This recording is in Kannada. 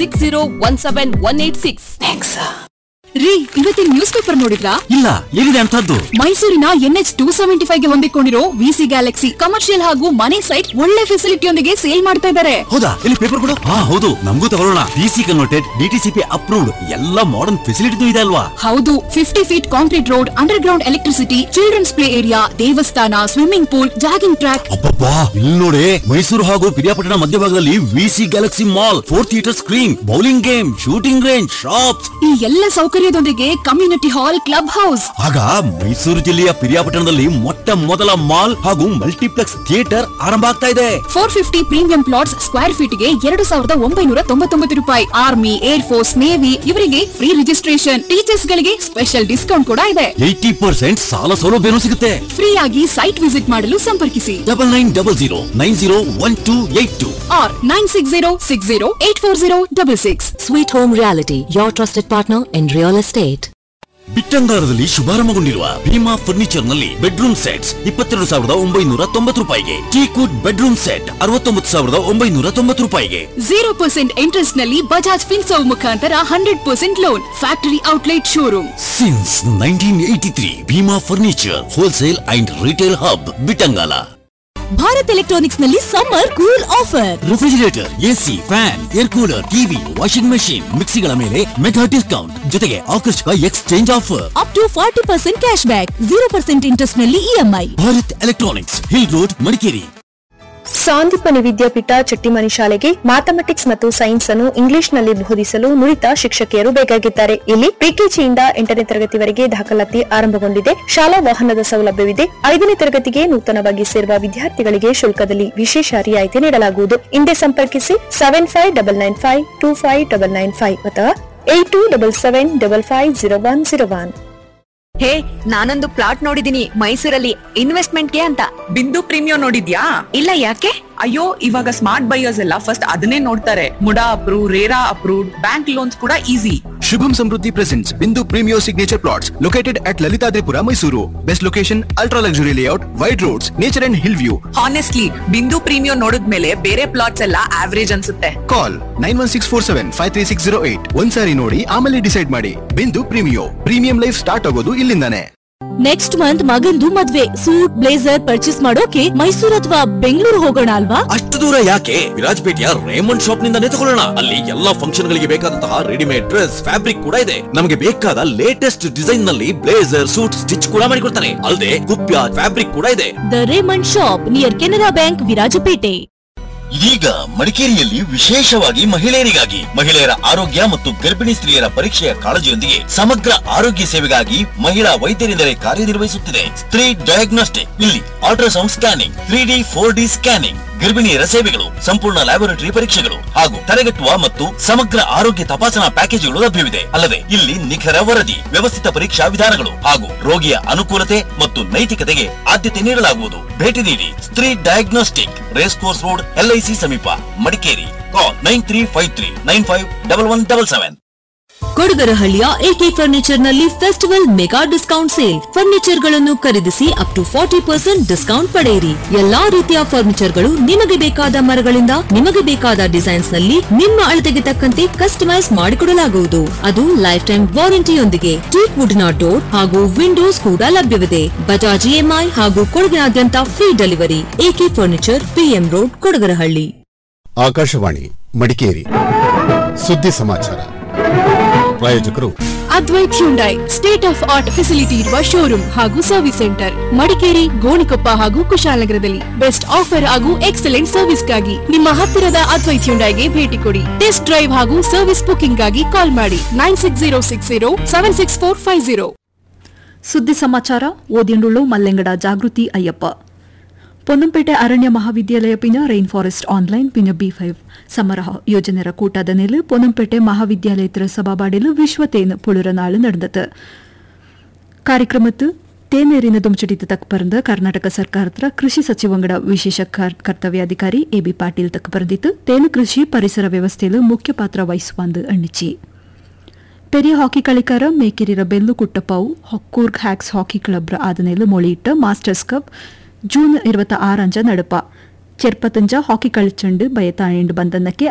Six zero one seven one eight six ರೀ ಇವತ್ತಿನ ನ್ಯೂಸ್ ಪೇಪರ್ ನೋಡಿದ್ರಾ ಇಲ್ಲ ಏನಿದೆ ಅಂತದ್ದು ಮೈಸೂರಿನ ಎನ್ಎಚ್ ಟೂ ಸೆವೆಂಟಿ ಫೈವ್ ಗೆ ಹೊಂದಿಕೊಂಡಿರೋ ವಿಸಿ ಗ್ಯಾಲಕ್ಸಿ ಕಮರ್ಷಿಯಲ್ ಹಾಗೂ ಮನೆ ಸೈಟ್ ಒಳ್ಳೆ ಫೆಸಿಲಿಟಿಯೊಂದಿಗೆ ಸೇಲ್ ಮಾಡ್ತಾ ಇದ್ದಾರೆ ಹೌದಾ ಇಲ್ಲಿ ಪೇಪರ್ ಕೊಡು ಹಾ ಹೌದು ನಮಗೂ ತಗೊಳ್ಳೋಣ ಡಿಸಿ ಕನ್ವರ್ಟೆಡ್ ಡಿಟಿಸಿಪಿ ಅಪ್ರೂವ್ಡ್ ಎಲ್ಲ ಮಾಡರ್ನ್ ಫೆಸಿಲಿಟಿ ಇದೆ ಅಲ್ವಾ ಹೌದು fifty feet concrete road underground electricity children's play area ದೇವಸ್ಥಾನ ಸ್ವಿಮ್ಮಿಂಗ್ ಪೂಲ್ ಜಾಗಿಂಗ್ ಟ್ರ್ಯಾಕ್ ಅಬ್ಬಬ್ಬಾ ಇಲ್ಲಿ ನೋಡಿ ಮೈಸೂರು ಹಾಗೂ ಪಿರಿಯಾಪಟ್ಟಣ ಮಧ್ಯಭಾಗದಲ್ಲಿ VC Galaxy mall four theatre screen bowling game shooting range shops ಈ ಎಲ್ಲ ಸೌಕರ್ಯದೊಂದಿಗೆ ಕಮ್ಯುನಿಟಿ ಹಾಲ್ ಕ್ಲಬ್ ಹೌಸ್ ಆಗ ಮೈಸೂರು ಜಿಲ್ಲೆಯ ಪಿರಿಯಾಪಟ್ಟಣದಲ್ಲಿ ಮೊಟ್ಟ ಮೊದಲ ಮಾಲ್ ಹಾಗೂ ಮಲ್ಟಿಪ್ಲೆಕ್ಸ್ ಥಿಯೇಟರ್ ಆರಂಭ ಆಗ್ತಾ ಇದೆ four fifty premium plots square feet ಗೆ ಎರಡು ಸಾವಿರದ ಒಂಬೈನೂರ ತೊಂಬತ್ತೊಂಬತ್ತು ರೂಪಾಯಿ ಆರ್ಮಿ ಏರ್ ಫೋರ್ಸ್ ನೇವಿ ಇವರಿಗೆ ಫ್ರೀ ರಿಜಿಸ್ಟ್ರೇಷನ್ ಟೀಚರ್ಸ್ ಗಳಿಗೆ ಸ್ಪೆಷಲ್ ಡಿಸ್ಕೌಂಟ್ ಕೂಡ ಇದೆ ಏಯ್ಟಿ ಪರ್ಸೆಂಟ್ ಸಾಲ ಸೌಲಭ್ಯನೂ ಸಿಗುತ್ತೆ ಫ್ರೀ ಆಗಿ ಸೈಟ್ ವಿಸಿಟ್ ಮಾಡಲು ಸಂಪರ್ಕಿಸಿ double nine double zero nine zero one two eight two or nine six zero six zero eight four zero double six Sweet Home Reality, your trusted partner in real estate. ಬಿಟ್ಟಂಗಾರದಲ್ಲಿ ಶುಭಾರಂಭಗೊಂಡಿರುವ ಭೀಮಾ ಫರ್ನಿಚರ್ ನಲ್ಲಿ ಬೆಡ್ರೂಮ್ ಸೆಟ್ಸ್ ಇಪ್ಪತ್ತೆರಡು ಸಾವಿರದ ಒಂಬೈನೂರ ತೊಂಬತ್ತು ರೂಪಾಯಿಗೆ ಟೀಕುಡ್ ಬೆಡ್ರೂಮ್ ಸೆಟ್ ಅರವತ್ತೊಂಬತ್ತು ಸಾವಿರದ ಒಂಬೈನೂರ ತೊಂಬತ್ತು ರೂಪಾಯಿಗೆ ಜೀರೋ ಪರ್ಸೆಂಟ್ ಇಂಟ್ರೆಸ್ಟ್ ನಲ್ಲಿ ಬಜಾಜ್ ಫಿನ್ಸರ್ವ್ ಮುಖಾಂತರ hundred percent loan factory outlet showroom since nineteen eighty three Bhima furniture wholesale and retail hub Bittangala Bharat electronics ನಲ್ಲಿ summer cool offer refrigerator AC fan air cooler TV washing machine ಮಿಕ್ಸಿಗಳ ಮೇಲೆ ಮೆಗಾ ಡಿಸ್ಕೌಂಟ್ ಜೊತೆಗೆ ಆಕರ್ಷಕ exchange offer up to forty percent cash back zero percent interest ನಲ್ಲಿ EMI Bharat electronics hill road Madikeri Sandipani Vidyapeetha Chattimani ಶಾಲೆಗೆ ಮ್ಯಾಥಮೆಟಿಕ್ಸ್ ಮತ್ತು ಸೈನ್ಸ್ ಅನ್ನು ಇಂಗ್ಲಿಷ್ನಲ್ಲಿ ಬೋಧಿಸಲು ನುರಿತ ಶಿಕ್ಷಕಿಯರು ಬೇಕಾಗಿದ್ದಾರೆ ಇಲ್ಲಿ ಪ್ರಿಕೆಜಿಯಿಂದ ಎಂಟನೇ ತರಗತಿವರೆಗೆ ದಾಖಲಾತಿ ಆರಂಭಗೊಂಡಿದೆ ಶಾಲಾ ವಾಹನದ ಸೌಲಭ್ಯವಿದೆ ಐದನೇ ತರಗತಿಗೆ ನೂತನವಾಗಿ ಸೇರುವ ವಿದ್ಯಾರ್ಥಿಗಳಿಗೆ ಶುಲ್ಕದಲ್ಲಿ ವಿಶೇಷ ರಿಯಾಯಿತಿ ನೀಡಲಾಗುವುದು ಹಿಂದೆ ಸಂಪರ್ಕಿಸಿ seven five double nine five two five double nine five ಅಥವಾ eight two double seven double five zero one zero one ಹೇ ನಾನೊಂದು ಪ್ಲಾಟ್ ನೋಡಿದೀನಿ ಮೈಸೂರಲ್ಲಿ ಇನ್ವೆಸ್ಟ್ಮೆಂಟ್ಗೆ ಅಂತ ಬಿಂದು ಪ್ರೀಮಿಯಂ ನೋಡಿದ್ಯಾ ಇಲ್ಲ ಯಾಕೆ ಅಯ್ಯೋ ಇವಾಗ ಸ್ಮಾರ್ಟ್ ಬೈಯರ್ಸ್ ಎಲ್ಲ ಫಸ್ಟ್ ಅದನ್ನೇ ನೋಡ್ತಾರೆ MUDA approve RERA approved bank loans ಕೂಡ easy Shubham Samruddhi presents Bindu Premio Signature Plots located at Lalitadripura, Mysuru. Best location, ultra luxury layout, wide roads, nature and hill view. Honestly Bindu premium ನೋಡಿದ್ಮೇಲೆ ಬೇರೆ ಪ್ಲಾಟ್ಸ್ ಎಲ್ಲ ಆವರೇಜ್ ಅನ್ಸುತ್ತೆ Call 91647 ಒಂದ್ಸಾರಿ ನೋಡಿ ಆಮೇಲೆ ಡಿಸೈಡ್ ಮಾಡಿ ಬಿಂದು ಪ್ರೀಮಿಯೋ ಪ್ರೀಮಿಯಂ ಲೈಫ್ ಸ್ಟಾರ್ಟ್ ಆಗೋದು ಇಲ್ಲಿಂದಾನೆ ನೆಕ್ಸ್ಟ್ ಮಂತ್ ಮಗಂದು ಮದ್ವೆ ಸೂಟ್ ಬ್ಲೇಸರ್ ಪರ್ಚೇಸ್ ಮಾಡೋಕೆ ಮೈಸೂರು ಅಥವಾ ಬೆಂಗಳೂರು ಹೋಗೋಣ ಅಲ್ವಾ ಅಷ್ಟು ದೂರ ಯಾಕೆ ವಿರಾಜಪೇಟೆಯ ರೇಮಂಡ್ ಶಾಪ್ ನಿಂದಾನೇ ತಗೊಳ್ಳೋಣ ಅಲ್ಲಿ ಎಲ್ಲಾ ಫಂಕ್ಷನ್ ಗಳಿಗೆ ಬೇಕಾದಂತಹ ರೆಡಿಮೇಡ್ ಡ್ರೆಸ್ ಫ್ಯಾಬ್ರಿಕ್ ಕೂಡ ಇದೆ ನಮಗೆ ಬೇಕಾದ ಲೇಟೆಸ್ಟ್ ಡಿಸೈನ್ ನಲ್ಲಿ ಬ್ಲೇಸರ್ ಸೂಟ್ ಸ್ಟಿಚ್ ಕೂಡ ಮಾಡಿಕೊಡ್ತಾನೆ ಅಲ್ಲದೆ ಕುಪ್ಯ ಫ್ಯಾಬ್ರಿಕ್ ಕೂಡ ಇದೆ the Raymond shop near Canara bank Virajpet ಈಗ ಮಡಿಕೇರಿಯಲ್ಲಿ ವಿಶೇಷವಾಗಿ ಮಹಿಳೆಯರಿಗಾಗಿ ಮಹಿಳೆಯರ ಆರೋಗ್ಯ ಮತ್ತು ಗರ್ಭಿಣಿ ಸ್ತ್ರೀಯರ ಪರೀಕ್ಷೆಯ ಕಾಳಜಿಯೊಂದಿಗೆ ಸಮಗ್ರ ಆರೋಗ್ಯ ಸೇವೆಗಾಗಿ ಮಹಿಳಾ ವೈದ್ಯರಿಂದಲೇ ಕಾರ್ಯನಿರ್ವಹಿಸುತ್ತಿದೆ ಸ್ತ್ರೀ ಡಯಾಗ್ನೋಸ್ಟಿಕ್ ಇಲ್ಲಿ ultrasound scanning three D four D scanning ಗರ್ಭಿಣಿಯರ ಸೇವೆಗಳು ಸಂಪೂರ್ಣ ಲ್ಯಾಬೊರೇಟರಿ ಪರೀಕ್ಷೆಗಳು ಹಾಗೂ ತಡೆಗಟ್ಟುವ ಮತ್ತು ಸಮಗ್ರ ಆರೋಗ್ಯ ತಪಾಸಣಾ ಪ್ಯಾಕೇಜ್ಗಳು ಲಭ್ಯವಿದೆ ಅಲ್ಲದೆ ಇಲ್ಲಿ ನಿಖರ ವರದಿ ವ್ಯವಸ್ಥಿತ ಪರೀಕ್ಷಾ ವಿಧಾನಗಳು ಹಾಗೂ ರೋಗಿಯ ಅನುಕೂಲತೆ ಮತ್ತು ನೈತಿಕತೆಗೆ ಆದ್ಯತೆ ನೀಡಲಾಗುವುದು ಭೇಟಿ ನೀಡಿ Stree diagnostic race course road LIC ಸಮೀಪ Madikeri call nine three five three nine five double one double seven ಕೊಡಗರಹಳ್ಳಿಯ ಎಕೆ ಫರ್ನಿಚರ್ ನಲ್ಲಿ festival mega discount sale furniture ಗಳನ್ನು ಖರೀದಿಸಿ up to forty percent discount ಪಡೆಯಿರಿ ಎಲ್ಲಾ ರೀತಿಯ ಫರ್ನಿಚರ್ ಗಳು ನಿಮಗೆ ಬೇಕಾದ ಮರಗಳಿಂದ ನಿಮಗೆ ಬೇಕಾದ ಡಿಸೈನ್ಸ್ ನಲ್ಲಿ ನಿಮ್ಮ ಅಳತೆಗೆ ತಕ್ಕಂತೆ ಕಸ್ಟಮೈಸ್ ಮಾಡಿಕೊಡಲಾಗುವುದು ಅದು ಲೈಫ್ ಟೈಮ್ ವಾರಂಟಿಯೊಂದಿಗೆ ಟೀಕ್ ವುಡ್ನ ಡೋರ್ ಹಾಗೂ ವಿಂಡೋಸ್ ಕೂಡ ಲಭ್ಯವಿದೆ ಬಜಾಜ್ ಇಎಂಐ ಹಾಗೂ ಕೊಡಗಿನಾದ್ಯಂತ free delivery AK furniture PM road Kodagarahalli Akashvani Madikeri ಸುದ್ದಿ ಸಮಾಚಾರ ಪ್ರಾಯೋಜಕರು Advait Hyundai state of art facility ಇರುವ ಶೋರೂಮ್ ಹಾಗೂ ಸರ್ವಿಸ್ ಸೆಂಟರ್ ಮಡಿಕೇರಿ ಗೋಣಿಕೊಪ್ಪ ಹಾಗೂ ಕುಶಾಲನಗರದಲ್ಲಿ ಬೆಸ್ಟ್ ಆಫರ್ ಹಾಗೂ ಎಕ್ಸಲೆಂಟ್ ಸರ್ವಿಸ್ಗಾಗಿ ನಿಮ್ಮ ಹತ್ತಿರದ ಅದ್ವೈತ್ ಹ್ಯುಂಡೈಗೆ ಭೇಟಿ ಕೊಡಿ ಟೆಸ್ಟ್ ಡ್ರೈವ್ ಹಾಗೂ ಸರ್ವಿಸ್ ಬುಕಿಂಗ್ ಗಾಗಿ ಕಾಲ್ ಮಾಡಿ nine six zero six zero seven six four five zero ಸುದ್ದಿ ಸಮಾಚಾರ ಓದಿಂಡುಳ್ಳು ಮಲ್ಲೆಂಗಡ ಜಾಗೃತಿ ಅಯ್ಯಪ್ಪ ಪೊನ್ನಂಪೇಟೆ ಅರಣ್ಯ ಮಹಾವಿದ್ಯಾಲಯ ಪಿನ ರೈನ್ ಫಾರೆಸ್ಟ್ ಆನ್ಲೈನ್ ಪಿನ ಬಿ ಫೈವ್ ಸಮರ ಯೋಜನೆರ ಕೂಟದ ನೆಲೆ ಪೊನ್ನಂಪೇಟೆ ಮಹಾವಿದ್ಯಾಲಯತರ ಸಭಾಬಾಡಿಲು ವಿಶ್ವ ತೇನ್ ಪುಳುರ ನಾಳು ನಡೆದತು ಕಾರ್ಯಕ್ರಮತ್ತು ತೇನೇರಿನ ದುಮ್ಚಡಿತ ತಕ್ಕ ಪರಂದ ಕರ್ನಾಟಕ ಸರ್ಕಾರದ ಕೃಷಿ ಸಚಿವಂಗಡ ವಿಶೇಷ ಕರ್ತವ್ಯಾಧಿಕಾರಿ ಎಬಿ ಪಾಟೀಲ್ ತಕ್ಕ ಪರಂದಿತ್ತು ತೇನು ಕೃಷಿ ಪರಿಸರ ವ್ಯವಸ್ಥೆಯಲ್ಲಿ ಮುಖ್ಯ ಪಾತ್ರ ವಹಿಸುವಂದು ಅಣ್ಣಿಚಿ ಪೆರಿಯ ಹಾಕಿ കളിക്കാರ ಮೇಕೆರಿರ ಬೆಲ್ಲು ಕುಟ್ಟಪ್ಪವು ಕೂರ್ಗ್ ಹ್ಯಾಕ್ಸ್ ಹಾಕಿ ಕ್ಲಬ್ರ ಆದನೇಲು ಮೊಳಿಯಿಟ್ಟ ಮಾಸ್ಟರ್ಸ್ ಕಪ್ ಜೂನ್ ഇരുപത്തി ആറഞ്ച് നടപ്പ ചെറുപ്പത്തഞ്ച് ഹോക്കി കളിച്ചുണ്ട് ബയത്താഴേണ്ട് ബന്ധനಕ್ಕೆ